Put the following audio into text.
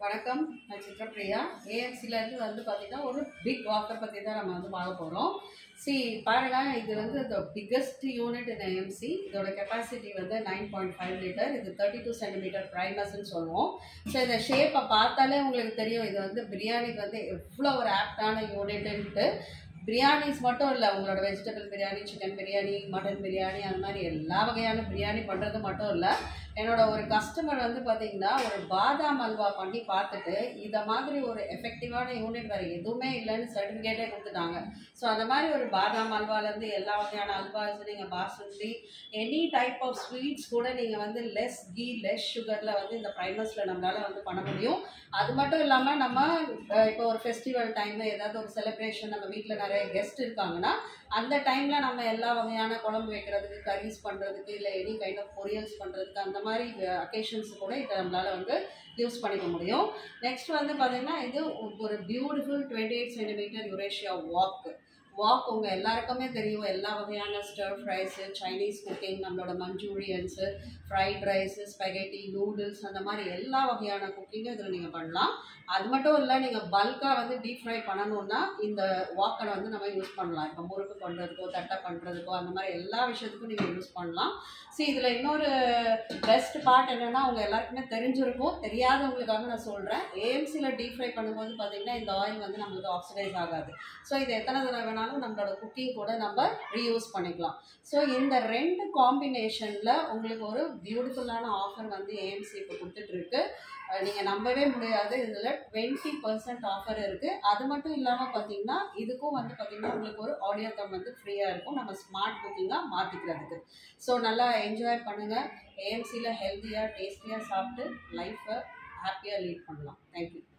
வணக்கம் நான் சித்ரப்பிரியா ஏஎம்சிலேருந்து வந்து பார்த்தீங்கன்னா ஒரு பிக் ஆஃபர் பற்றி தான் நம்ம வந்து பார்க்க போகிறோம் சி பாருங்க இது வந்து the biggest unit in AMC இதோட கெப்பாசிட்டி வந்து நைன் பாயிண்ட் ஃபைவ் லிட்டர் இது தேர்ட்டி டூ சென்டிமீட்டர் ப்ரைமஸ்ன்னு சொல்லுவோம் ஸோ இந்த ஷேப்பை பார்த்தாலே உங்களுக்கு தெரியும் இது வந்து பிரியாணிக்கு வந்து எவ்வளோ ஒரு ஆப்டான யூனிட்டுன்ட்டு பிரியாணிஸ் மட்டும் இல்லை உங்களோட vegetable biryani chicken biryani mutton biryani அந்த மாதிரி எல்லா வகையான பிரியாணி பண்ணுறது மட்டும் இல்லை என்னோட ஒரு கஸ்டமர் வந்து பார்த்தீங்கன்னா ஒரு பாதாம் அல்வா பண்ணி பார்த்துட்டு இதை மாதிரி ஒரு எஃபெக்டிவான யூனிட் வேறு எதுவுமே இல்லைன்னு சர்டிஃபிகேட்டே கொடுத்துட்டாங்க ஸோ அந்த மாதிரி ஒரு பாதாம் அல்வாலேருந்து எல்லா வகையான அல்வாஸ் நீங்கள் basundi any type of sweets கூட நீங்கள் வந்து லெஸ் கீ லெஸ் சுகரில் வந்து இந்த ப்ரைமஸில் நம்மளால் வந்து பண்ண முடியும் அது மட்டும் இல்லாமல் நம்ம அஹ், இப்போ ஒரு ஃபெஸ்டிவல் டைமு ஏதாவது ஒரு செலிப்ரேஷன் நம்ம வீட்டில் நிறைய கெஸ்ட் இருக்காங்கன்னா அந்த டைமில் நம்ம எல்லா வகையான குழம்பு வைக்கிறதுக்கு கரீஸ் பண்ணுறதுக்கு இல்லை எனி கைண்ட் ஆஃப் பொரியல்ஸ் பண்ணுறதுக்கு அந்த மாதிரி அக்கேஷன்ஸ் கூட இதை நம்மளால் வந்து யூஸ் பண்ணிக்க முடியும் நெக்ஸ்ட் வந்து பார்த்திங்கன்னா இது ஒரு beautiful twenty eight centimetre Eurasia wok wok உங்கள் எல்லாருக்குமே தெரியும் எல்லா வகையான ஸ்டர் ஃப்ரைஸு சைனீஸ் குக்கிங் நம்மளோட manchurians fried rice spaghetti noodles அந்த மாதிரி எல்லா வகையான குக்கிங்கும் இதில் நீங்கள் பண்ணலாம் அது மட்டும் இல்லை நீங்கள் பல்காக வந்து டீப் ஃப்ரை பண்ணணுன்னா இந்த வாக்கை வந்து நம்ம யூஸ் பண்ணலாம் இப்போ முறுக்கு பண்ணுறதுக்கோ தட்டை பண்ணுறதுக்கோ அந்த மாதிரி எல்லா விஷயத்துக்கும் நீங்கள் யூஸ் பண்ணலாம் see இதில் இன்னொரு பெஸ்ட் பார்ட் என்னென்னா உங்கள் எல்லாருக்குமே தெரிஞ்சிருக்கும் தெரியாதவங்களுக்காக நான் சொல்கிறேன் ஏஎம்சியில் டீப் ஃப்ரை பண்ணும்போது பார்த்தீங்கன்னா இந்த ஆயில் வந்து நம்மளுக்கு ஆக்சிடைஸ் ஆகாது ஸோ இது எத்தனை தடவை வேணாலும் நம்மளோட குக்கிங் கூட நம்ம ரீயூஸ் பண்ணிக்கலாம் ஸோ இந்த ரெண்டு காம்பினேஷனில் உங்களுக்கு ஒரு பியூட்டிஃபுல்லான ஆஃபர் வந்து ஏஎம்சி இப்போ கொடுத்துட்ருக்கு நீங்கள் நம்பவே முடியாது இதில் டுவெண்ட்டி பர்சன்ட் ஆஃபர் இருக்குது அது மட்டும் இல்லாமல் பார்த்தீங்கன்னா இதுக்கும் வந்து பார்த்தீங்கன்னா உங்களுக்கு ஒரு ஆடியோ கம் வந்து ஃப்ரீயாக இருக்கும் நம்ம ஸ்மார்ட் குக்கிங்காக மாற்றிக்கிறதுக்கு ஸோ நல்லா என்ஜாய் பண்ணுங்கள் ஏஎம்சியில் ஹெல்த்தியாக டேஸ்டியாக சாப்பிட்டு லைஃப்பை ஹாப்பியாக லீட் பண்ணலாம் தேங்க்யூ